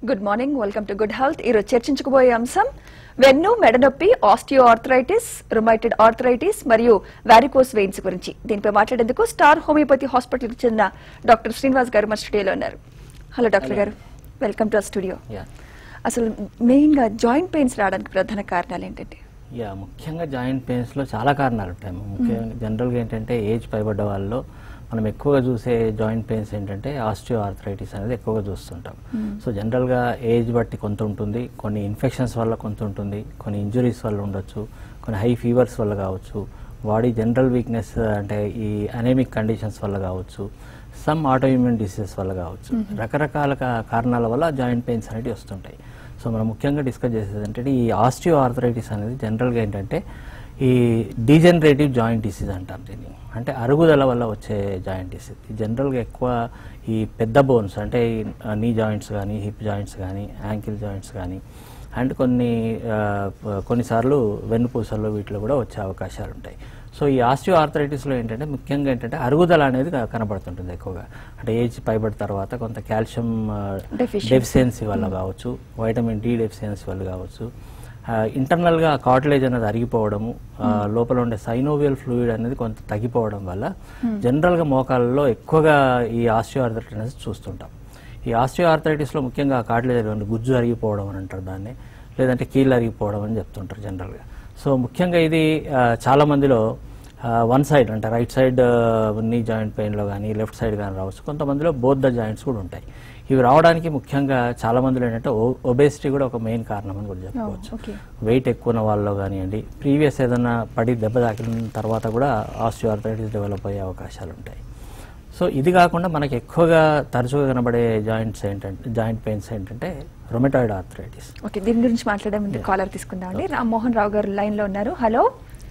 Good morning welcome to good health ఈరోజు చర్చించుకుపోయే అంశం వెన్ను మెడనొప్పి ఆస్టియో ఆర్థరైటిస్ రుమైటెడ్ ఆర్థరైటిస్ మరియు వారికోస్ వెయిన్స్ గురించి దీనిపై మాట్లాడేందుకు స్టార్ హోమియోపతి హాస్పిటల్కి చెందిన డాక్టర్ శ్రీనివాస్ గారు మన స్టూడియోలో ఉన్నారు హలో డాక్టర్ గారు వెల్కమ్ టు స్టూడియో యా అసలు మెయిన్గా జాయింట్ పెయిన్స్ రావడానికి ప్రధాన కారణాలు ఏంటంటే యా ముఖ్యంగా జాయింట్ పెయిన్స్లో చాలా కారణాలు ఉంటాయి ముఖ్యంగా జనరల్గా ఏంటంటే ఏజ్ పైబడ్డ వాళ్ళలో మనం ఎక్కువగా చూసే జాయింట్ పెయిన్స్ ఏంటంటే ఆస్టియో ఆర్థరైటిస్ అనేది ఎక్కువగా చూస్తుంటాం సో జనరల్గా ఏజ్ బట్టి కొంత ఉంటుంది కొన్ని ఇన్ఫెక్షన్స్ వల్ల కొంత ఉంటుంది కొన్ని ఇంజురీస్ వల్ల ఉండొచ్చు కొన్ని హై ఫీవర్స్ వల్ల కావచ్చు బాడీ జనరల్ వీక్నెస్ అంటే ఈ అనేమిక్ కండిషన్స్ వల్ల కావచ్చు సమ్ ఆటోఇమ్యూన్ డిసీజెస్ వల్ల కావచ్చు రకరకాల కా- కారణాల వల్ల జాయింట్ పెయిన్స్ అనేవి వస్తుంటాయి సో మనం ముఖ్యంగా డిస్కస్ చేసేది ఏంటంటే ఈ ఆస్టియో ఆర్థరైటిస్ అనేది జనరల్గా ఏంటంటే ఈ డీజనరేటివ్ జాయింట్ డిసీజ్ అంటారు దీన్ని అంటే అరుగుదల వల్ల వచ్చే జాయింట్ డిసీజ్ జనరల్గా ఎక్కువ ఈ పెద్ద బోన్స్ అంటే నీ జాయింట్స్ కానీ హిప్ జాయింట్స్ కానీ యాంకిల్ జాయింట్స్ కానీ అండ్ కొన్ని ఆ, ప- కొన్నిసార్లు వెన్నుపూసల్లో వీటిలో కూడా వచ్చే అవకాశాలు ఉంటాయి సో ఈ ఆస్టియో ఆర్థరైటిస్లో ఏంటంటే ముఖ్యంగా ఏంటంటే అరుగుదల అనేది క- కనబడుతుంటుంది ఎక్కువగా అంటే ఏజ్ పైబడిన తర్వాత కొంత కాల్షియం Deficiency. డెఫిషియన్సీ వల్ల కావచ్చు వైటమిన్ డి డెఫిషియన్సీ వల్ల కావచ్చు ఇంటర్నల్గా కాటలేజ్ అనేది అరిగిపోవడము ఆ, లోపల ఉండే సైనోవియల్ ఫ్లూయిడ్ అనేది కొంత తగ్గిపోవడం వల్ల జనరల్గా మోకాళ్ళలో ఎక్కువగా ఈ ఆస్టియో ఆర్థరైటిస్ అనేది చూస్తుంటాం ఈ ఆస్టియో ఆర్థరైటిస్లో ముఖ్యంగా కాటలేజ్ అరిగి గుజ్జు అరిగిపోవడం అని అంటారు దాన్ని లేదంటే కీళ్ళు అరిగిపోవడం అని చెప్తుంటారు జనరల్గా సో ముఖ్యంగా ఇది ఆ, చాలా మందిలో వన్ సైడ్ అంటే రైట్ సైడ్ నీ జాయింట్ పెయిన్లో కానీ లెఫ్ట్ సైడ్ కానీ రావచ్చు కొంతమందిలో బోత్ ద జాయింట్స్ కూడా ఉంటాయి ఇవి రావడానికి ముఖ్యంగా చాలా మందిలో ఏంటంటే ఒబేసిటీ కూడా ఒక మెయిన్ కారణం అని కూడా చెప్పుకోవచ్చు ఓకే వెయిట్ ఎక్కువ ఉన్న వాళ్ళలో కానివ్వండి ప్రీవియస్ ఏదైనా పడి దెబ్బ తాకిన తర్వాత కూడా ఆస్టియోఆర్థరైటిస్ డెవలప్ అయ్యే అవకాశాలు ఉంటాయి సో ఇది కాకుండా మనకి ఎక్కువగా తరచుగా కనబడే జాయింట్స్ ఏంటంటే జాయింట్ పెయిన్స్ ఏంటంటే రొమెటాయిడ్ ఆర్థరైటిస్ ఓకే దీని గురించి మాట్లాడే ముందు కాలర్ తీసుకుందామండి రామ్మోహన్ రావు గారు లైన్లో ఉన్నారు హలో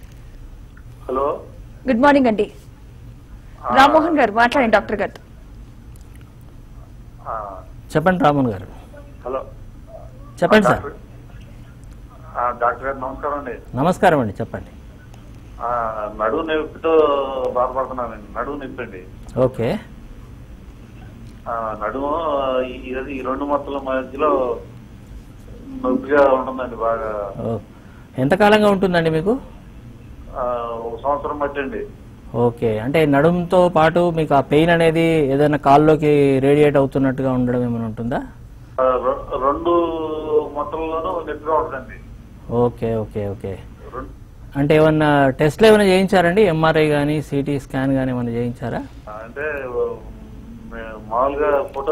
హలో గుడ్ మార్నింగ్ అండి రామ్మోహన్ గారు మాట్లాడండి డాక్టర్ గారు ఆ, చెప్పండి రామన్ గారు హలో చెప్పండి సార్ డాక్టర్ ఆ, డాక్టర్ గారు నమస్కారం అండి నమస్కారం అండి చెప్పండి ఆ, నడువు నొప్పితో బాధపడుతున్నానండి నడువు నొప్పి అండి ఓకే ఆ, నడుము ఈ- ఈ- ఈ రెండు మొత్తల మధ్యలో నొప్పిగా ఉంటుందండి బాగా ఓ ఎంతకాలంగా ఉంటుందండి మీకు ఆ, ఒక సంవత్సరం బట్టి అండి ఓకే అంటే నడుముతో పాటు మీకు ఆ పెయిన్ అనేది ఏదైనా కాల్లోకి రేడియేట్ అవుతున్నట్టుగా ఉండడం ఏమైనా ఉంటుందా ఆ, రె- రెండు మొత్తల్లోనూ నొప్పిగా ఉంటుందండి ఓకే ఓకే ఓకే రెండు అంటే ఏమన్నా టెస్ట్లు ఏమైనా చేయించారండి ఎంఆర్ఐ కానీ సిటీ స్కాన్ కానీ ఏమైనా చేయించారా ఆ, అంటే మే- మామూలుగా ఫోటో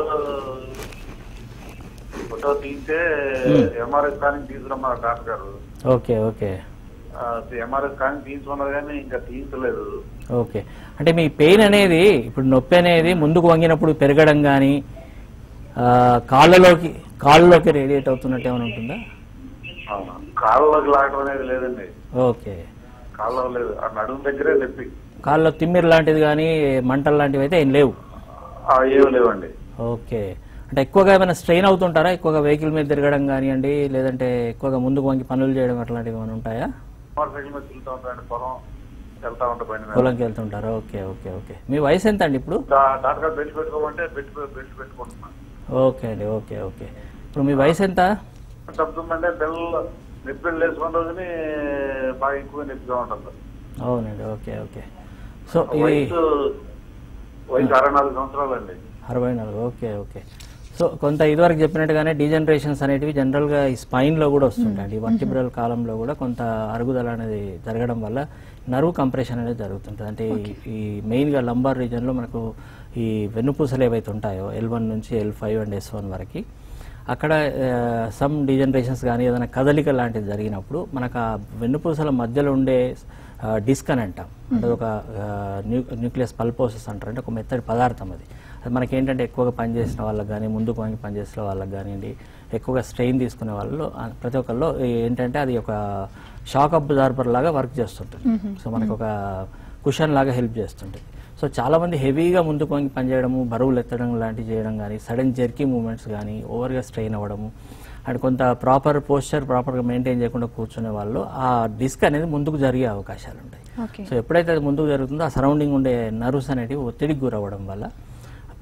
ఫోటో తీస్తే ఎంఆర్ఐ స్కానింగ్ తీసుకురమ్మన్నారు డాక్టర్ గారు ఓకే ఓకే ఎంఆర్ఐ స్కానింగ్ తీసుకున్నారు కానీ ఇంకా తీయించలేదు ఓకే అంటే మీ పెయిన్ అనేది ఇప్పుడు నొప్పి అనేది ముందుకు వంగినప్పుడు పెరగడం కానీ కాళ్ళలోకి కాళ్ళలోకి రేడియేట్ అవుతున్నట్టు ఏమైనా ఉంటుందా అవునా కాళ్ళలోకి లాగడం అనేది లేదండి ఓకే కాళ్ళలో లేదు ఆ నడుము దగ్గరే నొప్పి కాళ్ళలో తిమ్మిరి లాంటిది కానీ మంటలు లాంటివి అయితే ఏం లేవు ఆ, ఏమీ లేవండి ఓకే అంటే ఎక్కువగా ఏమైనా స్ట్రెయిన్ అవుతుంటారా ఎక్కువగా వెహికల్ మీద తిరగడం కానివ్వండి లేదంటే ఎక్కువగా ముందుకు వంగి పనులు చేయడం అట్లాంటివి ఏమైనా ఉంటాయా మోటార్ సైకిల్ మీద తిరుగుతూ ఉంటాయండి పొలం వెళ్తా ఉంటా పైన మీద. పొలంకి వెళ్తుంటారా ఓకే ఓకే ఓకే మీ వయసు ఎంత అండి ఇప్పుడు డా- డాక్టర్ గారు బెల్ట్ పెట్టుకోమంటే బెల్ట్ బెల్ట్ పెట్టుకుంటున్నాను ఓకే అండి ఓకే ఓకే ఇప్పుడు మీ వయసు ఎంత తప్పుతుందంటే పిల్లలు నొప్పి వేసుకున్న రోజుని బాగా ఎక్కువ నొప్పిగా ఉంటుంది అవునండి ఓకే ఓకే సో ఇది వయసు వయసు అరవై నాలుగు సంవత్సరాలండి అరవై నాలుగు ఓకే ఓకే సో కొంత ఇదివరకు చెప్పినట్టుగానే డీజనరేషన్స్ అనేటివి జనరల్గా ఈ స్పైన్లో కూడా వస్తుంటాయి ఈ కాలంలో కూడా కొంత అరుగుదల అనేది జరగడం వల్ల నర్వ్ కంప్రెషన్ అనేది జరుగుతుంటుంది అంటే ఈ- ఈ మెయిన్గా లంబార్ రీజన్లో మనకు ఈ వెన్నుపూసలు ఏవైతే ఉంటాయో ఎల్ వన్ నుంచి L five and S one వరకు అక్కడ సమ్ డీజనరేషన్స్ కానీ ఏదైనా కదలిక లాంటిది జరిగినప్పుడు మనకు ఆ వెన్నుపూసల మధ్యలో ఉండే డిస్క్ అని అంటాం అంటే ఒక న్యూ న్యూక్లియస్ పల్పోసస్ అంటారు అంటే ఒక మెత్తడి పదార్థం అది అది మనకేంటంటే ఎక్కువగా పనిచేసిన వాళ్ళకి కానీ ముందుకు వంగి పనిచేసిన వాళ్ళకి కానివ్వండి ఎక్కువగా స్ట్రెయిన్ తీసుకునే వాళ్ళు ఆ, ప్రతి ఒక్కరిలో ఏంటంటే అది ఒక షాక్ అబ్జార్బర్ లాగా వర్క్ చేస్తుంటుంది సో మనకు ఒక కుషన్ లాగా హెల్ప్ చేస్తుంటుంది సో చాలా మంది హెవీగా ముందుకు వంగి పనిచేయడము బరువులు ఎత్తడం లాంటివి చేయడం కానీ సడన్ జర్కీ మూమెంట్స్ కానీ ఓవర్గా స్ట్రెయిన్ అవ్వడము అండ్ కొంత ప్రాపర్ పోస్చర్ ప్రాపర్గా మెయింటైన్ చేయకుండా కూర్చునే వాళ్ళు ఆ డిస్క్ అనేది ముందుకు జరిగే అవకాశాలు ఉంటాయి ఓకే సో ఎప్పుడైతే అది ముందుకు జరుగుతుందో ఆ సరౌండింగ్ ఉండే నర్వ్స్ అనేటివి ఒత్తిడికి గురవ్వడం వల్ల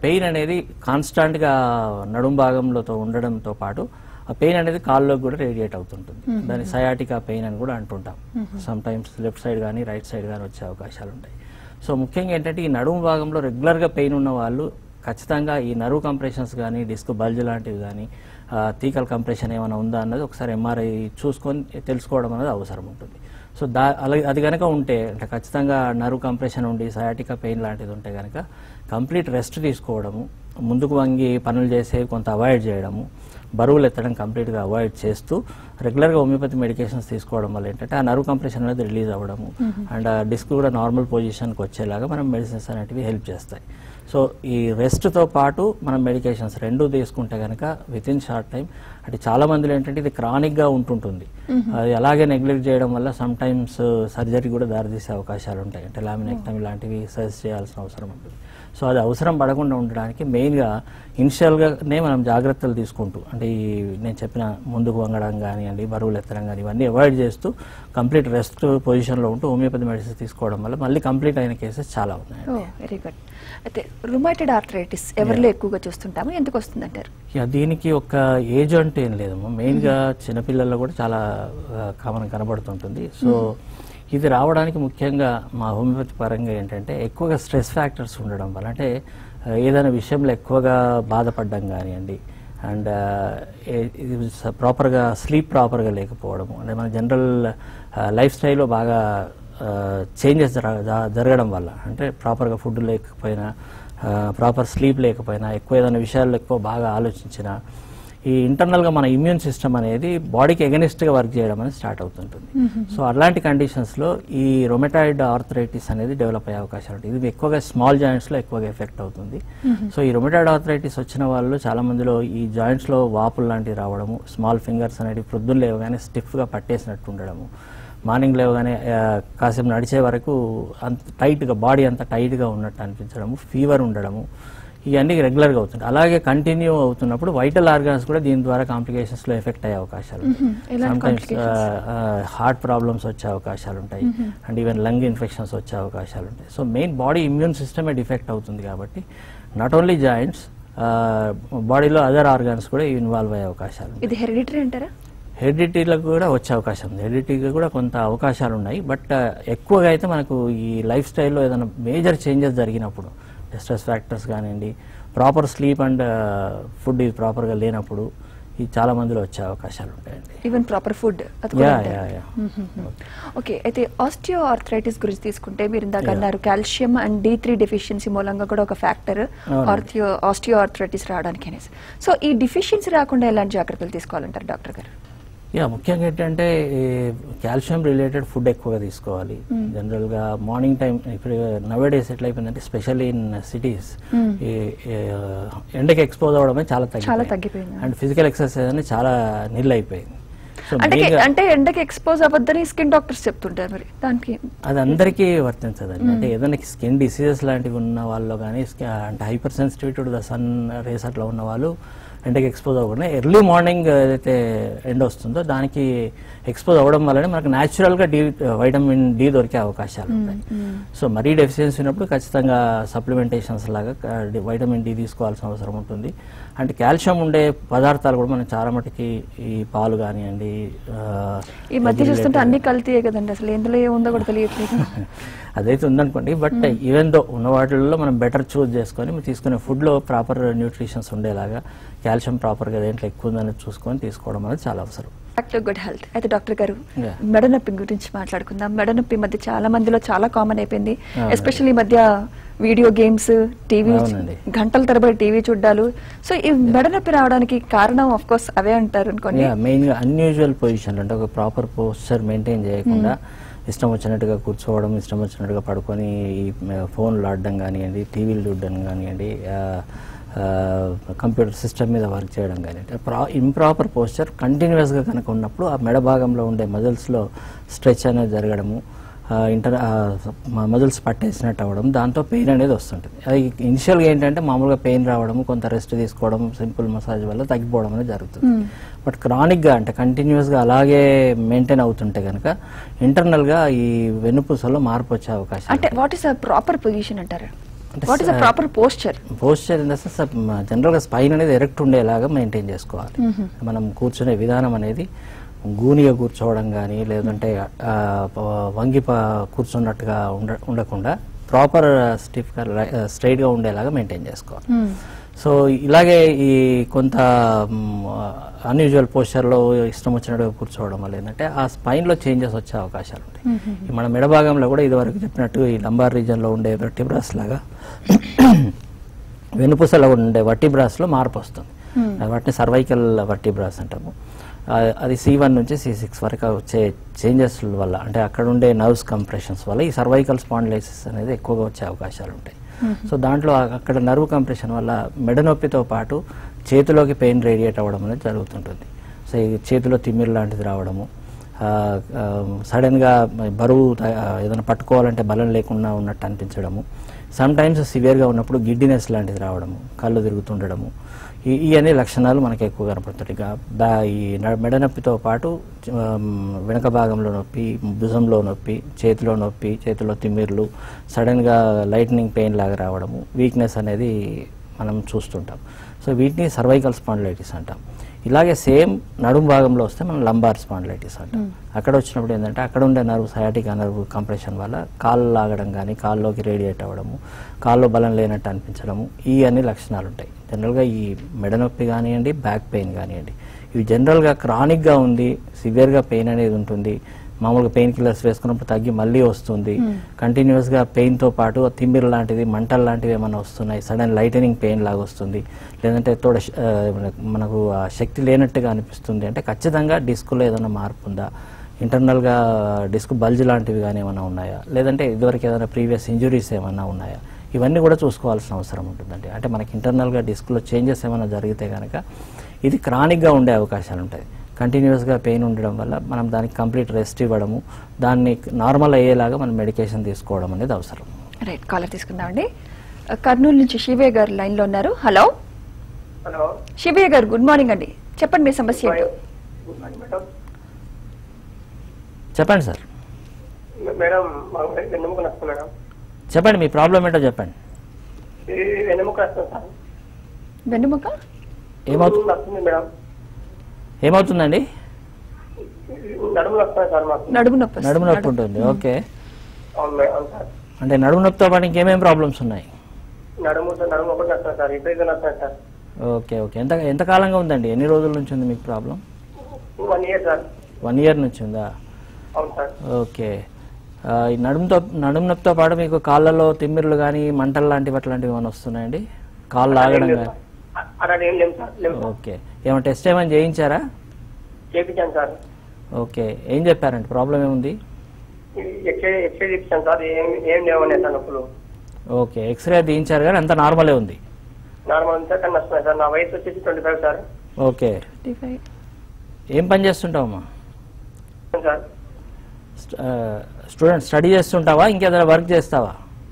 పెయిన్ అనేది కాన్స్టాంట్గా నడుం భాగంలోతో ఉండడంతో పాటు ఆ పెయిన్ అనేది కాల్లోకి కూడా రేడియేట్ అవుతుంటుంది దాన్ని సయాటికా పెయిన్ అని కూడా అంటుంటాం సమ్ టైమ్స్ లెఫ్ట్ సైడ్ కానీ రైట్ సైడ్ కానీ వచ్చే అవకాశాలు ఉంటాయి సో ముఖ్యంగా ఏంటంటే ఈ నడుము భాగంలో రెగ్యులర్గా పెయిన్ ఉన్న వాళ్ళు ఖచ్చితంగా ఈ నర్వ్ కంప్రెషన్స్ కానీ డిస్క్ బల్జ్ లాంటివి కానీ తీకల్ కంప్రెషన్ ఏమైనా ఉందా అన్నది ఒకసారి ఎంఆర్ఐ చూసుకొని తెలుసుకోవడం అనేది అవసరం ఉంటుంది సో దా అలాగే అది కనుక ఉంటే అంటే ఖచ్చితంగా నర్వ్ కంప్రెషన్ ఉండి సయాటికా పెయిన్ లాంటిది ఉంటే కనుక కంప్లీట్ రెస్ట్ తీసుకోవడము ముందుకు వంగి పనులు చేసే కొంత అవాయిడ్ చేయడము బరువులు ఎత్తడం కంప్లీట్గా అవాయిడ్ చేస్తూ రెగ్యులర్గా హోమియోపతి మెడికేషన్స్ తీసుకోవడం వల్ల ఏంటంటే ఆ నర్వ్ కంప్రెషన్ అనేది రిలీజ్ అవ్వడము అండ్ ఆ డిస్క్ కూడా నార్మల్ పొజిషన్కి వచ్చేలాగా మనం మెడిసిన్స్ అనేటివి హెల్ప్ చేస్తాయి సో ఈ రెస్ట్తో పాటు మనం మెడికేషన్స్ రెండు తీసుకుంటే కనుక విత్ ఇన్ షార్ట్ టైం అంటే చాలా మందిలో ఏంటంటే ఇది క్రానిక్గా ఉంటుంటుంది అది అలాగే నెగ్లెక్ట్ చేయడం వల్ల సమ్ టైమ్స్ సర్జరీ కూడా దారితీసే అవకాశాలు ఉంటాయి అంటే లామినెక్టమీ లాంటివి సర్జరీ చేయాల్సిన అవసరం ఉంటుంది సో అది అవసరం పడకుండా ఉండడానికి మెయిన్గా ఇనిషియల్గానే మనం జాగ్రత్తలు తీసుకుంటూ అంటే ఈ నేను చెప్పిన ముందుకు వంగడం కానివ్వండి బరువులు ఎత్తడం కానీ ఇవన్నీ అవాయిడ్ చేస్తూ కంప్లీట్ రెస్ట్ పొజిషన్లో ఉంటూ హోమియోపతి మెడిసిన్స్ తీసుకోవడం వల్ల మళ్ళీ కంప్లీట్ అయిన కేసెస్ చాలా ఉన్నాయి ఓ వెరీ గుడ్ అయితే రుమైటెడ్ ఆర్థరైటిస్ ఎవరిలో ఎక్కువగా చూస్తుంటాము ఎందుకు వస్తుందంటారు యా, దీనికి ఒక ఏజ్ అంటే ఏం లేదమ్మా మెయిన్గా చిన్నపిల్లల్లో కూడా చాలా కామన్ కనబడుతుంటుంది సో ఇది రావడానికి ముఖ్యంగా మా హోమియోపతి పరంగా ఏంటంటే ఎక్కువగా స్ట్రెస్ ఫ్యాక్టర్స్ ఉండడం వల్ల అంటే ఆ, ఏదైనా విషయంలో ఎక్కువగా బాధపడడం కానివ్వండి అండ్ ఇది ప్రాపర్గా స్లీప్ ప్రాపర్గా లేకపోవడము అంటే మన జనరల్ లైఫ్ స్టైల్లో బాగా చేంజెస్ జరగడం వల్ల అంటే ప్రాపర్గా ఫుడ్ లేకపోయినా ప్రాపర్ స్లీప్ లేకపోయినా ఎక్కువ ఏదైనా విషయాల్లో ఎక్కువ బాగా ఆలోచించిన ఈ ఇంటర్నల్గా మన ఇమ్యూన్ సిస్టమ్ అనేది బాడీకి ఎగనిస్ట్గా వర్క్ చేయడం అనేది స్టార్ట్ అవుతుంటుంది సో అలాంటి కండిషన్స్లో ఈ రొమెటాయిడ్ ఆర్థరైటిస్ అనేది డెవలప్ అయ్యే అవకాశాలు ఉంటాయి ఇది ఎక్కువగా స్మాల్ జాయింట్స్లో ఎక్కువగా ఎఫెక్ట్ అవుతుంది సో ఈ రొమెటాయిడ్ ఆర్థరైటిస్ వచ్చిన వాళ్ళు చాలా మందిలో ఈ జాయింట్స్లో వాపులు లాంటివి రావడము స్మాల్ ఫింగర్స్ అనేవి ప్రొద్దున లేవగానే స్టిఫ్గా పట్టేసినట్టు ఉండడము మార్నింగ్ లేవగానే ఆ, కాసేపు నడిచే వరకు అంత టైట్గా బాడీ అంత టైట్గా ఉన్నట్టు అనిపించడము ఫీవర్ ఉండడము ఇవన్నీ రెగ్యులర్గా అవుతుంది అలాగే కంటిన్యూ అవుతున్నప్పుడు వైటల్ ఆర్గాన్స్ కూడా దీని ద్వారా కాంప్లికేషన్స్లో ఎఫెక్ట్ అయ్యే అవకాశాలు ఉంటాయి ఎలాంటి సమ్టైమ్స్ హార్ట్ ప్రాబ్లమ్స్ వచ్చే అవకాశాలు ఉంటాయి అండ్ ఈవెన్ లంగ్ ఇన్ఫెక్షన్స్ వచ్చే అవకాశాలు ఉంటాయి సో మెయిన్ బాడీ ఇమ్యూన్ సిస్టమే డిఫెక్ట్ అవుతుంది కాబట్టి నాట్ ఓన్లీ జాయింట్స్ బాడీలో అదర్ ఆర్గాన్స్ కూడా ఇన్వాల్వ్ అయ్యే అవకాశాలు ఉంటాయి ఇది హెరిడిటరీ అంటారా హెరిడిటీలకు కూడా వచ్చే అవకాశం ఉంది హెరిడిటీకి కూడా కొంత అవకాశాలు ఉన్నాయి బట్ ఎక్కువగా అయితే మనకు ఈ లైఫ్ స్టైల్లో ఏదైనా మేజర్ చేంజెస్ జరిగినప్పుడు స్ట్రెస్ ఫ్యాక్టర్స్ కానివ్వండి ప్రాపర్ స్లీప్ అండ్ ఫుడ్ ఇది ప్రాపర్గా లేనప్పుడు ఇది చాలా మందిలో వచ్చే అవకాశాలు ఉంటాయండి ఈవెన్ ప్రాపర్ ఫుడ్ అది కూడా యా అంటారా? యా యా ఓకే అయితే ఆస్టియో ఆర్థరైటిస్ గురించి తీసుకుంటే మీరు ఇందాక Yeah. అన్నారు calcium and D three deficiency మూలంగా కూడా ఒక ఫ్యాక్టర్ అవునండి. ఆర్థియో ఆస్టియో ఆర్థరైటిస్ రావడానికి అనేసి సో ఈ డిఫిషియన్సీ రాకుండా ఎలాంటి జాగ్రత్తలు తీసుకోవాలంటారు డాక్టర్ గారు యా ముఖ్యంగా ఏంటంటే కాల్షియం రిలేటెడ్ ఫుడ్ ఎక్కువగా తీసుకోవాలి జనరల్ గా మార్నింగ్ టైం ఇప్పుడు నవేడేస్ ఎట్లా అయిపోయిందంటే స్పెషల్లీ ఇన్ సిటీస్ ఎండకి ఎక్స్పోజ్ అవడమే చాలా చాలా తగ్గిపోయింది. అండ్ ఫిజికల్ ఎక్సర్సైజ్ అనేది చాలా నిల్ అయిపోయింది సో అంటే మెయిన్గా అంటే ఎండకి ఎక్స్పోజ్ అవ్వద్దని స్కిన్ డాక్టర్స్ చెప్తుంటారు మరి దానికి అది అందరికీ వర్తించదండి అంటే ఏదైనా స్కిన్ డిసీజెస్ లాంటివి ఉన్న వాళ్ళు కానీ అంటే hyper sensitivity to the sun rays అట్లా ఉన్న వాళ్ళు ఎండకి ఎక్స్పోజ్ అవ్వకుండా ఎర్లీ మార్నింగ్ ఏదైతే ఎండ వస్తుందో దానికి ఎక్స్పోజ్ అవ్వడం వల్లనే మనకు న్యాచురల్గా డి వైటమిన్ డి దొరికే అవకాశాలు ఉంటాయి సో మరీ డెఫిషియన్సీ ఉన్నప్పుడు ఖచ్చితంగా సప్లిమెంటేషన్స్ లాగా వైటమిన్ డి తీసుకోవాల్సిన అవసరం ఉంటుంది అంటే కాల్షియం ఉండే పదార్థాలు కూడా మనం చాలా మటుకి ఈ పాలు కానివ్వండి ఆ, ఈ మధ్య egg చూస్తుంటే related- అన్ని కల్తీయే కదండి అసలు ఎందులో ఏముందో కూడా తెలియట్లేదు అదైతే ఉందనుకోండి బట్ ఈవెన్ దో ఉన్న వాటిల్లో మనం బెటర్ చూస్ చేసుకొని మనం తీసుకునే ఫుడ్లో ప్రాపర్ న్యూట్రిషన్స్ ఉండేలాగా కాల్షియం ప్రాపర్గా దేంట్లో ఎక్కువ ఉందని చూసుకొని తీసుకోవడం అనేది చాలా అవసరం బ్యాక్ టు గుడ్ హెల్త్ అయితే డాక్టర్ గారు Yeah. మెడ నొప్పి గురించి మాట్లాడుకుందాం మెడ నొప్పి ఈ మధ్య చాలా మందిలో చాలా కామన్ అయిపోయింది అవునండి. ఎస్పెషల్లీ ఈ మధ్య వీడియో గేమ్స్ టీవీ అవునండి. గంటల తరబడి టీవీ చూడాలు సో ఈ మెడ నొప్పి రావడానికి కారణం ఆఫ్ కోర్స్ అవే అంటారు అనుకోండి మెయిన్గా అన్యూజువల్ పొజిషన్ అంటే ఒక ప్రాపర్ పోస్చర్ మెయింటైన్ చేయకుండా ఇష్టం వచ్చినట్టుగా కూర్చోవడం ఇష్టం వచ్చినట్టుగా పడుకొని ఈ ఫోన్లు ఆడడం కానివ్వండి టీవీలు చూడడం కానివ్వండి కంప్యూటర్ సిస్టమ్ మీద వర్క్ చేయడం కానివ్వండి ప్రా ఇంప్రాపర్ పోస్చర్ కంటిన్యూస్గా కనుక ఉన్నప్పుడు ఆ మెడ భాగంలో ఉండే మజిల్స్లో స్ట్రెచ్ అనేది జరగడము ఆ, ఇంటర్ మజిల్స్ పట్టేసినట్టు అవ్వడం దాంతో పెయిన్ అనేది వస్తుంటుంది అది ఇనిషియల్గా ఏంటంటే మామూలుగా పెయిన్ రావడం కొంత రెస్ట్ తీసుకోవడం సింపుల్ మసాజ్ వల్ల తగ్గిపోవడం అనేది జరుగుతుంది బట్ క్రానిక్గా అంటే కంటిన్యూస్గా అలాగే మెయింటైన్ అవుతుంటే కనుక ఇంటర్నల్గా ఈ వెన్నుపూసలో మార్పు వచ్చే అవకాశం అంటే what is a proper position అంటారు what is the proper posture posture in the sense జనరల్గా స్పైన్ అనేది ఎరెక్ట్ ఉండేలాగా మెయింటైన్ చేసుకోవాలి మనం కూర్చునే విధానం అనేది గూనిగా కూర్చోవడం కానీ లేదంటే ఆ, ప- వంగి ప- కూర్చున్నట్టుగా ఉండ ఉండకుండా ప్రాపర్ స్టిఫ్గా స్ట్రైట్గా ఉండేలాగా మెయింటైన్ చేసుకోవాలి సో ఇలాగే ఈ కొంత అన్యూజువల్ పోస్చర్లో ఇష్టం వచ్చినట్టుగా కూర్చోవడం వల్ల ఏంటంటే ఆ స్పైన్లో చేంజెస్ వచ్చే అవకాశాలు ఉంటాయి ఈ మన మెడభాగంలో కూడా ఇదివరకు చెప్పినట్టు ఈ లంబార్ రీజన్లో ఉండే వెర్టిబ్రాస్ లాగా వెనుపూసలో ఉండే వర్టిబ్రాస్లో మార్పు వస్తుంది వాటిని సర్వైకల్ వర్టిబ్రాస్ అంటాము ఆ, అది సి వన్ నుంచి సి సిక్స్ వరకు వచ్చే చేంజెస్ వల్ల అంటే అక్కడ ఉండే నర్వ్స్ కంప్రెషన్స్ వల్ల ఈ సర్వైకల్ స్పాండిలైసిస్ అనేది ఎక్కువగా వచ్చే అవకాశాలు ఉంటాయి సో దాంట్లో ఆ- అక్కడ నర్వ్ కంప్రెషన్ వల్ల మెడ నొప్పితో పాటు చేతిలోకి పెయిన్ రేడియేట్ అవ్వడం అనేది జరుగుతుంటుంది సో ఈ చేతిలో తిమ్మిరి లాంటిది రావడము సడన్గా బరువు త- ఆ, ఏదైనా పట్టుకోవాలంటే బలం లేకుండా ఉన్నట్టు అనిపించడము సమ్ టైమ్స్ సివియర్గా ఉన్నప్పుడు గిడ్డినెస్ లాంటిది రావడము కళ్ళు తిరుగుతుండడము ఈ ఈ అనే లక్షణాలు మనకి ఎక్కువ కనపడుతుంటాయి గా- దా ఈ న- మెడ నొప్పితో పాటు ఆమ్, వెనక భాగంలో నొప్పి భుజంలో నొప్పి చేతిలో నొప్పి చేతిలో తిమ్మిర్లు సడన్గా లైట్నింగ్ పెయిన్ లాగా రావడము వీక్నెస్ అనేది మనం చూస్తుంటాం సో వీటిని సర్వైకల్ స్పాండిలైటిస్ అంటాం ఇలాగే సేమ్ నడుము భాగంలో వస్తే మనం లంబార్ స్పాండిలైటిస్ అంటాం అక్కడ వచ్చినప్పుడు ఏంటంటే అక్కడ ఉండే నర్వ్ సయాటిక్ నర్వ్ కంప్రెషన్ వల్ల కాళ్ళు లాగడం కానీ కాల్లోకి రేడియేట్ అవ్వడము కాల్లో బలం లేనట్టు అనిపించడము ఈ అన్ని లక్షణాలు ఉంటాయి జనరల్గా ఈ మెడ నొప్పి కానివ్వండి బ్యాక్ పెయిన్ కానివ్వండి ఇవి జనరల్గా క్రానిక్గా ఉంది సివియర్గా పెయిన్ అనేది ఉంటుంది మామూలుగా పెయిన్ కిల్లర్స్ వేసుకున్నప్పుడు తగ్గి మళ్ళీ వస్తుంది కంటిన్యూస్గా పెయిన్తో పాటు తిమ్మిరి లాంటిది మంటలు లాంటివి ఏమైనా వస్తున్నాయి సడన్ లైటనింగ్ పెయిన్ లాగా వస్తుంది లేదంటే తోడ శ- ఆ, మనకు- మనకు ఆ శక్తి లేనట్టుగా అనిపిస్తుంది అంటే ఖచ్చితంగా డిస్క్లో ఏదైనా మార్పు ఉందా ఇంటర్నల్గా డిస్క్ బల్జ్ లాంటివి కానీ ఏమైనా ఉన్నాయా లేదంటే ఇదివరకు ఏదైనా ప్రీవియస్ ఇంజురీస్ ఏమైనా ఉన్నాయా ఇవన్నీ కూడా చూసుకోవాల్సిన అవసరం ఉంటుందండి అంటే మనకి ఇంటర్నల్గా డిస్క్లో చేంజెస్ ఏమైనా జరిగితే కనుక ఇది క్రానిక్గా ఉండే అవకాశాలు ఉంటాయి కంటిన్యూస్గా పెయిన్ ఉండడం వల్ల మనం దానికి కంప్లీట్ రెస్ట్ ఇవ్వడము దాన్ని నార్మల్ అయ్యేలాగా మనం మెడికేషన్ తీసుకోవడం అనేది అవసరం రైట్ కాలర్ తీసుకుందామండి కర్నూలు నుంచి శివయ్య గారు లైన్ లో ఉన్నారు హలో హలో శివయ్య గారు గుడ్ మార్నింగ్ అండి చెప్పండి మీ సమస్య ఏంటో గుడ్ మార్నింగ్ మేడం చెప్పండి సార్ మేడం మాకు వెన్నెముక నష్టం మేడం చెప్పండి మీ ప్రాబ్లం ఏంటో చెప్పండి ఈ వెన్నెముక నష్టం సార్ వెన్నుముక ఏమవుతుంది నస్తుంది మేడం ఏమవుతుందండి నడుము నష్టం సార్ మాకు నడుము నొప్పి వస్తుంది. నడుము నొప్పి ఉంటుంది ఓకే అవును మేడం అవును సార్ అంటే నడుము నొప్పితో పాటు ఇంకేమేం ప్రాబ్లమ్స్ ఉన్నాయి నడుము నడుము ఒకటి నష్టం సార్ ఇద్దరు నష్టం సార్ ఓకే ఓకే ఎంత ఎంత కాలంగా ఉందండి ఎన్ని రోజుల నుంచి ఉంది మీకు problem one year sir one year నుంచి ఉందా అవును సార్ ఓకే ఆ, ఈ నడుముతో నడుము నొప్పితో పాటు మీకు కాళ్ళలో తిమ్మిర్లు కానీ మంటలు లాంటివి అట్లాంటివి ఏమైనా వస్తున్నాయండి కాళ్ళు లాగడం కానీ అలాంటి ఏం లేము సార్ లేవు సార్ ఓకే ఏమైనా టెస్ట్ ఏమైనా చేయించారా చేయించాను సార్ ఓకే ఏం చెప్పారండి ప్రాబ్లం ఏముంది ఎక్స్రే ఎక్స్రే చేయించాను సార్ ఏం ఏం లేవనే సార్ నొప్పులు ఓకే ఎక్స్రే తీయించారు కానీ అంత నార్మలే ఉంది నార్మల్ అంతా కానీ నష్టం సార్ నా వయసు వచ్చేసి ట్వంటీ ఫైవ్ సార్ ఓకే 55. ఏం పని చేస్తుంటావమ్మా సార్ స్టూడెంట్ స్టడీ చేస్తుంటావా ఇంకేదైనా వర్క్ చేస్తావా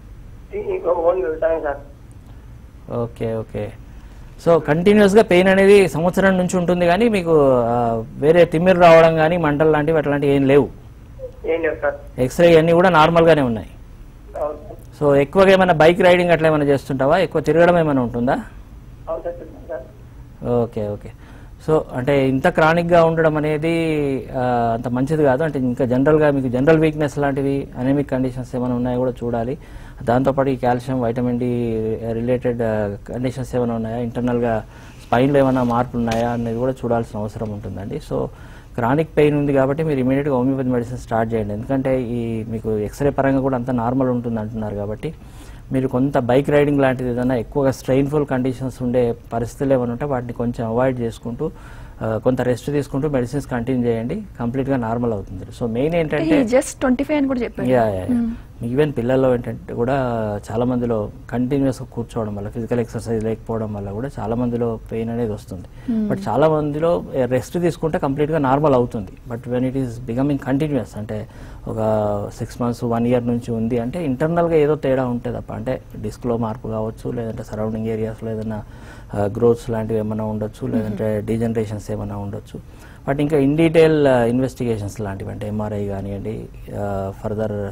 ఓన్ వ్యవసాయం సార్ ఓకే ఓకే సో కంటిన్యూస్గా పెయిన్ అనేది సంవత్సరం నుంచి ఉంటుంది కానీ మీకు ఆ, వేరే తిమ్మిరి రావడం కానీ మంటలు లాంటివి అట్లాంటివి ఏం లేవు ఏం లేవు సార్ ఎక్స్రే అన్నీ కూడా నార్మల్గానే ఉన్నాయి అవును సార్ సో ఎక్కువగా ఏమైనా బైక్ రైడింగ్ అట్లా ఏమైనా చేస్తుంటావా ఎక్కువ తిరగడం ఏమైనా ఉంటుందా అవును సార్ చెప్పండి సార్ ఓకే ఓకే సో అంటే ఇంత క్రానిక్గా ఉండడం అనేది ఆ, అంత మంచిది కాదు అంటే ఇంకా జనరల్గా మీకు జనరల్ వీక్నెస్ లాంటివి అనేమిక్ కండిషన్స్ ఏమైనా ఉన్నాయో కూడా చూడాలి దాంతోపాటు ఈ calcium vitamin D related conditions ఏమైనా ఉన్నాయా ఇంటర్నల్గా స్పైన్లో ఏమైనా మార్పులు ఉన్నాయా అనేది కూడా చూడాల్సిన అవసరం ఉంటుందండి సో క్రానిక్ పెయిన్ ఉంది కాబట్టి మీరు ఇమీడియట్గా హోమియోపతి మెడిసిన్ స్టార్ట్ చేయండి ఎందుకంటే ఈ మీకు ఎక్స్రే పరంగా కూడా అంత నార్మల్ ఉంటుంది అంటున్నారు కాబట్టి మీరు కొంత బైక్ రైడింగ్ లాంటిది ఏదైనా ఎక్కువగా స్ట్రెయిన్ఫుల్ కండిషన్స్ ఉండే పరిస్థితులు ఏమైనా ఉంటే వాటిని కొంచెం అవాయిడ్ చేసుకుంటూ ఆ, కొంత రెస్ట్ తీసుకుంటూ మెడిసిన్స్ కంటిన్యూ చేయండి కంప్లీట్గా నార్మల్ అవుతుంది సో మెయిన్ ఏంటంటే జస్ట్ ట్వంటీ ఫైవ్ అని కూడా చెప్పారు యా యా ఈవెన్ పిల్లల్లో ఏంటంటే కూడా చాలా మందిలో కంటిన్యూస్గా కూర్చోవడం వల్ల ఫిజికల్ ఎక్సర్సైజ్ లేకపోవడం వల్ల కూడా చాలా మందిలో పెయిన్ అనేది వస్తుంది బట్ చాలా మందిలో రెస్ట్ తీసుకుంటే కంప్లీట్గా నార్మల్ అవుతుంది but when it is becoming continuous అంటే ఒక సిక్స్ మంత్స్ వన్ ఇయర్ నుంచి ఉంది అంటే ఇంటర్నల్గా ఏదో తేడా ఉంటుంది తప్ప అంటే డిస్క్లో మార్పు కావచ్చు లేదంటే సరౌండింగ్ ఏరియాస్లో ఏదైనా గ్రోత్స్ లాంటివి ఏమైనా ఉండొచ్చు లేదంటే డీజనరేషన్స్ ఏమైనా ఉండొచ్చు బట్ ఇంకా ఇన్ డీటెయిల్ ఇన్వెస్టిగేషన్స్ లాంటివి అంటే ఎంఆర్ఐ కానివ్వండి ఫర్దర్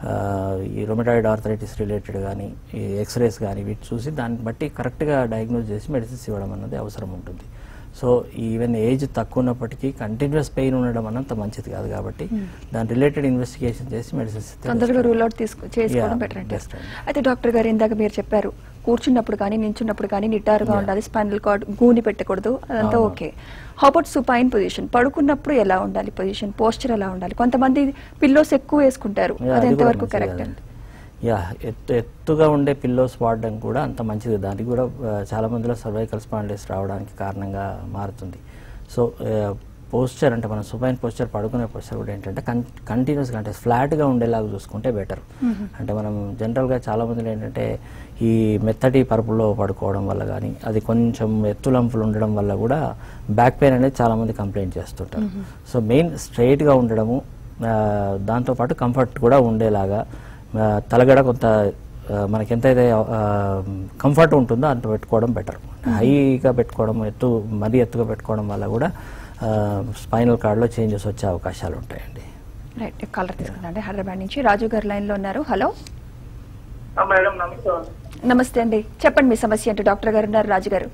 ఆ, ఈ రొమటాయిడ్ ఆర్థరైటిస్ రిలేటెడ్ కానీ ఈ ఎక్స్రేస్ కానీ వీటి చూసి దాన్ని బట్టి కరెక్ట్గా డయాగ్నోస్ చేసి మెడిసిన్స్ ఇవ్వడం అన్నది అవసరం ఉంటుంది సో ఈవెన్ ఏజ్ తక్కువ ఉన్నప్పటికీ కంటిన్యూస్ పెయిన్ ఉండడం అన్నంత మంచిది కాదు కాబట్టి దాని రిలేటెడ్ ఇన్వెస్టిగేషన్ చేసి మెడిసిన్స్ తొందరగా రూల్ అవుట్ తీసుకు చేసుకోవడం Yeah, బెటర్ అంటే best అండి. అయితే డాక్టర్ గారు ఇందాక మీరు చెప్పారు కూర్చున్నప్పుడు కానీ నించున్నప్పుడు కానీ నిటారుగా ఉండాలి స్పైనల్ కార్డ్ గూని పెట్టకూడదు అదంతా అవును. ఓకే హౌబౌట్ సుపైన్ పొజిషన్ పడుకున్నప్పుడు ఎలా ఉండాలి పొజిషన్ పోస్చర్ ఎలా ఉండాలి కొంతమంది పిల్లోస్ ఎక్కువ వేసుకుంటారు Yeah, అది అది కూడా ఎంతవరకు మంచిది కరెక్ట్ కాదండి. యా ఎత్తు ఎత్తుగా ఉండే పిల్లోస్ వాడడం కూడా అంత మంచిది దానికి కూడా ఆ, చాలా మందిలో సర్వైకల్ స్పాండిలైటిస్ రావడానికి కారణంగా మారుతుంది సో పోస్చర్ అంటే మనం సుపైన్ పోస్చర్ పడుకునే పోస్చర్ కూడా ఏంటంటే కన్ కంటిన్యూస్గా అంటే ఫ్లాట్గా ఉండేలాగా చూసుకుంటే బెటర్ అంటే మనం జనరల్గా చాలా మందిలో ఏంటంటే ఈ మెత్తటి పరుపులో పడుకోవడం వల్ల కానీ అది కొంచెం ఎత్తులంపులు ఉండడం వల్ల కూడా బ్యాక్ పెయిన్ అనేది చాలా మంది కంప్లైంట్ చేస్తుంటారు సో మెయిన్ స్ట్రైట్గా ఉండడము ఆ, దాంతోపాటు కంఫర్ట్ కూడా ఉండేలాగా ఆ, తలగడ కొంత ఆ, మనకి ఎంతైతే కంఫర్ట్ ఉంటుందో అంత పెట్టుకోవడం బెటర్ హైగా పెట్టుకోవడం ఎత్తు మరీ ఎత్తుగా పెట్టుకోవడం వల్ల కూడా స్పైనల్ కార్డ్లో చేంజెస్ వచ్చే అవకాశాలు ఉంటాయండి రైట్ కాలర్ తీసుకుందండి హైదరాబాద్ నుంచి రాజు గారు లైన్ లో ఉన్నారు హలో మేడం నమస్తే నమస్తే అండి చెప్పండి మీ సమస్య అంటే డాక్టర్ గారు ఉన్నారు రాజు గారు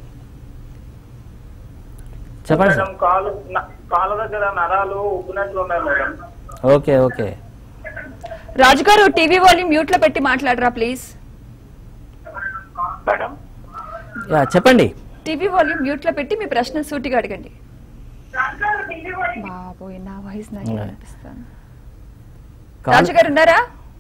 చెప్పండి మేడం సార్ కాలు న- కాళ్ళ దగ్గర నరాలు ఉబ్బినట్లు ఉన్నాయి మేడం ఓకే ఓకే రాజు గారు టీవీ వాల్యూమ్ మ్యూట్ లో పెట్టి మాట్లాడరా ప్లీజ్ మేడం యా చెప్పండి టీవీ వాల్యూమ్ మ్యూట్ లో పెట్టి మీ ప్రశ్న సూటిగా అడగండి బాబోయ్ నా వాయిస్ నాకు Yeah. అనిపిస్తాను కాల్- రాజు గారు ఉన్నారా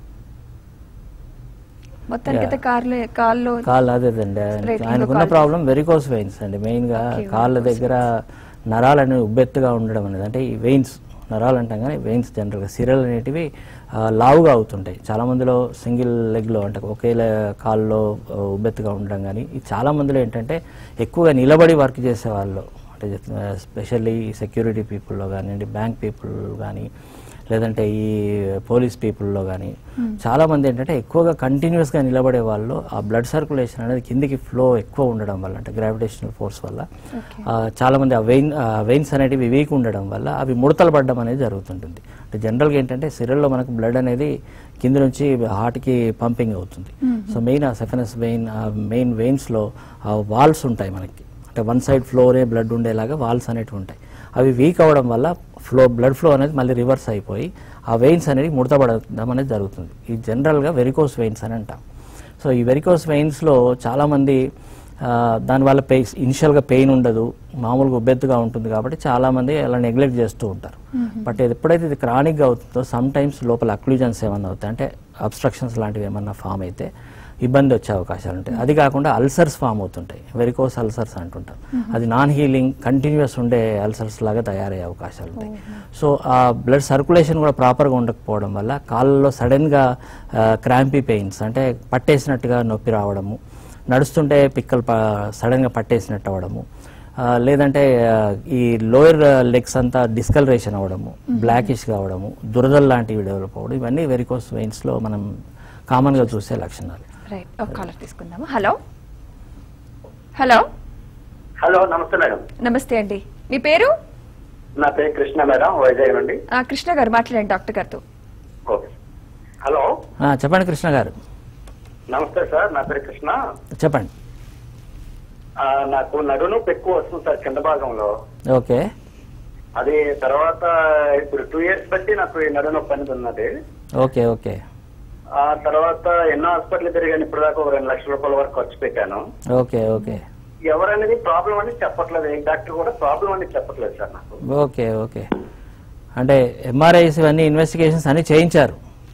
మొత్తానికి Yeah. అయితే కార్లో కాల్లో కాళ్ళు అదేదండి Right, ఆయనకున్న ఇంకో ప్రాబ్లం వెరికోస్ వెయిన్స్ అండి మెయిన్గా Okay, కాళ్ళ varicose దగ్గర నరాలు అనేవి ఉబ్బెత్తుగా ఉండడం అనేది అంటే ఈ వెయిన్స్ నరాలు అంటాం కానీ వెయిన్స్ జనరల్గా సిరల్ అనేటివి ఆ, లావుగా అవుతుంటాయి చాలా మందిలో సింగిల్ లెగ్లో అంటే ఒకే లే- కాల్లో ఆ, ఉబ్బెత్తుగా ఉండడం కానీ ఇది చాలా మందిలో ఏంటంటే ఎక్కువగా నిలబడి వర్క్ చేసే వాళ్ళు అంటే స్పెషల్లీ సెక్యూరిటీ పీపుల్లో కానివ్వండి బ్యాంక్ పీపుల్ కానీ లేదంటే ఈ పోలీస్ పీపుల్లో కానీ చాలా మంది ఏంటంటే ఎక్కువగా కంటిన్యూస్గా నిలబడే వాళ్ళు ఆ బ్లడ్ సర్క్యులేషన్ అనేది కిందికి ఫ్లో ఎక్కువ ఉండడం వల్ల అంటే గ్రావిటేషనల్ ఫోర్స్ వల్ల Okay. ఆ, చాలా మంది ఆ వెయిన్ వెయిన్స్ అనేటివి వీక్ ఉండడం వల్ల అవి ముడతలు పడడం అనేది జరుగుతుంటుంది అంటే జనరల్గా ఏంటంటే సిరల్లో మనకు బ్లడ్ అనేది కింద నుంచి హార్ట్కి పంపింగ్ అవుతుంది సో మెయిన్ ఆ సెఫనస్ వెయిన్ ఆ మెయిన్ వెయిన్స్లో వాల్స్ ఉంటాయి మనకి అంటే వన్ సైడ్ ఫ్లోనే బ్లడ్ ఉండేలాగా వాల్స్ అనేటివి ఉంటాయి అవి వీక్ అవ్వడం వల్ల ఫ్లో బ్లడ్ ఫ్లో అనేది మళ్ళీ రివర్స్ అయిపోయి ఆ వెయిన్స్ అనేది ముడతపడడం అనేది జరుగుతుంది ఈ జనరల్గా వెరికోస్ వెయిన్స్ అని అంటాం సో ఈ వెరికోస్ వెయిన్స్లో చాలామంది ఆ, దానివల్ల పెయి ఇనిషియల్గా పెయిన్ ఉండదు మామూలుగా ఉబ్బెత్తుగా ఉంటుంది కాబట్టి చాలామంది అలా నెగ్లెక్ట్ చేస్తూ ఉంటారు బట్ ఇది ఎప్పుడైతే ఇది క్రానిక్గా అవుతుందో సమ్ టైమ్స్ లోపల అక్లూజన్స్ ఏమన్నా అవుతాయి అంటే అబ్స్ట్రక్షన్స్ లాంటివి ఏమన్నా ఫామ్ అయితే ఇబ్బంది వచ్చే అవకాశాలు ఉంటాయి అది కాకుండా అల్సర్స్ ఫామ్ అవుతుంటాయి వెరికోస్ అల్సర్స్ అంటుంటాం అది నాన్ హీలింగ్ కంటిన్యూస్ ఉండే అల్సర్స్ లాగా తయారయ్యే అవకాశాలు ఉంటాయి సో ఆ బ్లడ్ సర్క్యులేషన్ కూడా ప్రాపర్గా ఉండకపోవడం వల్ల కాళ్ళలో సడన్గా క్రాంపీ పెయిన్స్ అంటే పట్టేసినట్టుగా నొప్పి రావడము నడుస్తుంటే పిక్కలు ప సడన్గా పట్టేసినట్టు అవ్వడము ఆ, లేదంటే ఆ, ఈ లోయర్ లెగ్స్ అంతా డిస్కలరేషన్ అవ్వడము బ్లాకిష్ కావడము దురదలు లాంటివి డెవలప్ అవ్వడం ఇవన్నీ వెరికోస్ వెయిన్స్లో మనం కామన్గా చూసే లక్షణాలు రైట్ ఒక కాలర్ తీసుకుందాము హలో హలో హలో నమస్తే మేడం నమస్తే అండి మీ పేరు నా పేరు కృష్ణ మేడం వైజాగ్ నుండి ఆ, కృష్ణ గారు మాట్లాడండి డాక్టర్ గారితో ఓకే హలో ఆ, చెప్పండి కృష్ణ గారు నమస్తే సార్ నా పేరు కృష్ణ చెప్పండి ఆ, నాకు నడును ఎక్కువ వస్తుంది సార్ కింద భాగంలో ఓకే అది తర్వాత ఇప్పుడు టూ ఇయర్స్ బట్టి నాకు ఈ నడును నొప్పి అనేది ఉన్నది ఓకే ఓకే ఆ తర్వాత ఎన్నో హాస్పిటల్ తిరిగాను ఇప్పుడు దాకా ఒక రెండు లక్షల రూపాయల వరకు ఖర్చు పెట్టాను ఓకే ఓకే ఎవరనేది ప్రాబ్లం అని చెప్పట్లేదు ఏ డాక్టర్ కూడా ప్రాబ్లం అని చెప్పట్లేదు సార్ నాకు ఓకే ఓకే అంటే ఎంఆర్ఐస్ ఇవన్నీ ఇన్వెస్టిగేషన్స్ అన్ని చేయించారు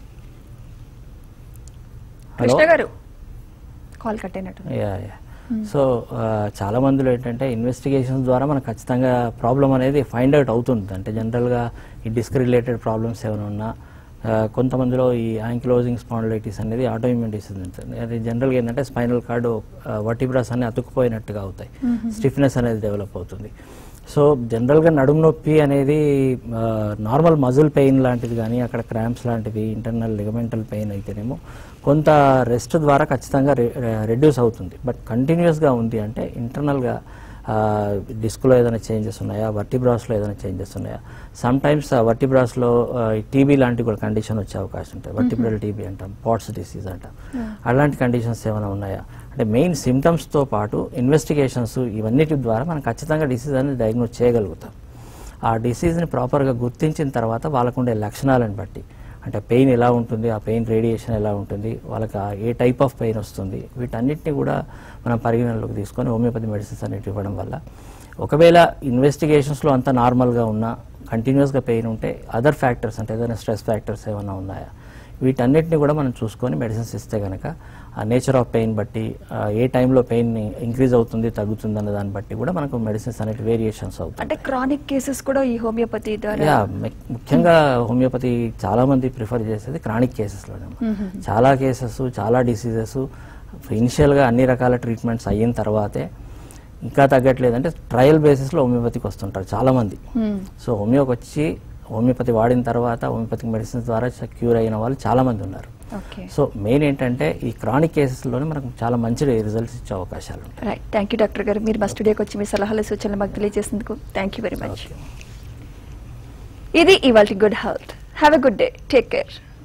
హలో కృష్ణ గారు కాల్ కట్ అయినట్టు యా యా సో ఆ, చాలా మందిలో ఏంటంటే ఇన్వెస్టిగేషన్స్ ద్వారా మనకు ఖచ్చితంగా ప్రాబ్లం అనేది ఫైండ్ అవుట్ అవుతుంది అంటే జనరల్గా ఈ డిస్క్ రిలేటెడ్ ప్రాబ్లమ్స్ ఏమైనా ఉన్నా ఆ, కొంతమందిలో ఈ యాంకిలోజింగ్ స్పాండిలైటిస్ అనేది ఆటోఇమ్యూన్ డిసీజ్ ఉంటుంది అది జనరల్గా ఏంటంటే స్పైనల్ కార్డు వర్టిబ్రాస్ అన్ని అతుక్కుపోయినట్టుగా అవుతాయి స్టిఫ్నెస్ అనేది డెవలప్ అవుతుంది సో జనరల్గా నడుము నొప్పి అనేది నార్మల్ మజిల్ పెయిన్ లాంటిది కానీ అక్కడ క్రాంప్స్ లాంటివి ఇంటర్నల్ లిగమెంటల్ పెయిన్ అయితేనేమో కొంత రెస్ట్ ద్వారా ఖచ్చితంగా రెడ్యూస్ అవుతుంది బట్ కంటిన్యూస్గా ఉంది అంటే ఇంటర్నల్గా డిస్క్లో ఏదైనా చేంజెస్ ఉన్నాయా వర్టిబ్రాస్లో ఏదైనా చేంజెస్ ఉన్నాయా సమ్ టైమ్స్ వర్టిబ్రాస్లో టీబీ లాంటి కూడా కండిషన్ వచ్చే అవకాశం ఉంటుంది వర్టిబ్రల్ టీబీ అంటాం పాట్స్ డిసీజ్ అంటాం అలాంటి కండిషన్స్ ఏమైనా ఉన్నాయా అంటే మెయిన్ సిమ్టమ్స్తో పాటు ఇన్వెస్టిగేషన్స్ ఇవన్నిటి ద్వారా మనం ఖచ్చితంగా డిసీజ్ అనేది డయాగ్నోస్ చేయగలుగుతాం ఆ డిసీజ్ని ప్రాపర్గా గుర్తించిన తర్వాత వాళ్ళకు ఉండే లక్షణాలను బట్టి అంటే పెయిన్ ఎలా ఉంటుంది ఆ పెయిన్ రేడియేషన్ ఎలా ఉంటుంది వాళ్ళకి ఆ ఏ టైప్ ఆఫ్ పెయిన్ వస్తుంది వీటన్నిటిని కూడా మనం పరిగణనలోకి తీసుకొని హోమియోపతి మెడిసిన్స్ అనేవి ఇవ్వడం వల్ల ఒకవేళ ఇన్వెస్టిగేషన్స్లో అంతా నార్మల్గా ఉన్నా కంటిన్యూస్గా పెయిన్ ఉంటే అదర్ ఫ్యాక్టర్స్ అంటే ఏదైనా స్ట్రెస్ ఫ్యాక్టర్స్ ఏమైనా ఉన్నాయా వీటన్నిటిని కూడా మనం చూసుకొని మెడిసిన్స్ ఇస్తే కనుక ఆ నేచర్ ఆఫ్ పెయిన్ బట్టి ఆ ఏ టైంలో పెయిన్ ఇంక్రీజ్ అవుతుంది తగ్గుతుంది అన్న దాన్ని బట్టి కూడా మనకు మెడిసిన్స్ అనేవి వేరియేషన్స్ అవుతాయి అంటే క్రానిక్ కేసెస్ కూడా ఈ హోమియోపతి ద్వారా యా ము- ముఖ్యంగా హోమియోపతి చాలా మంది ప్రిఫర్ చేసేది క్రానిక్ కేసెస్లోనే చాలా కేసెస్ చాలా డిసీజెస్ ఇనిషియల్గా అన్ని రకాల ట్రీట్మెంట్స్ అయిన తర్వాతే ఇంకా తగ్గట్లేదంటే ట్రయల్ బేసిస్లో హోమియోపతికి వస్తుంటారు చాలా మంది సో హోమియోకి వచ్చి హోమియోపతి వాడిన తర్వాత హోమియోపతిక్ మెడిసిన్స్ ద్వారా క్యూర్ అయిన వాళ్ళు చాలా మంది ఉన్నారు ఓకే సో మెయిన్ ఏంటంటే ఈ క్రానిక్ కేసెస్లోనే మనకు చాలా మంచి రిజల్ట్స్ ఇచ్చే అవకాశాలు ఉంటాయి రైట్ థ్యాంక్ యూ డాక్టర్ గారు మీరు మా స్టూడియోకి వచ్చి మీ సలహాలు సూచనలు మాకు తెలియజేసినందుకు థ్యాంక్ యూ వెరీ మచ్ ఇది ఇవాళ good health have a good day take care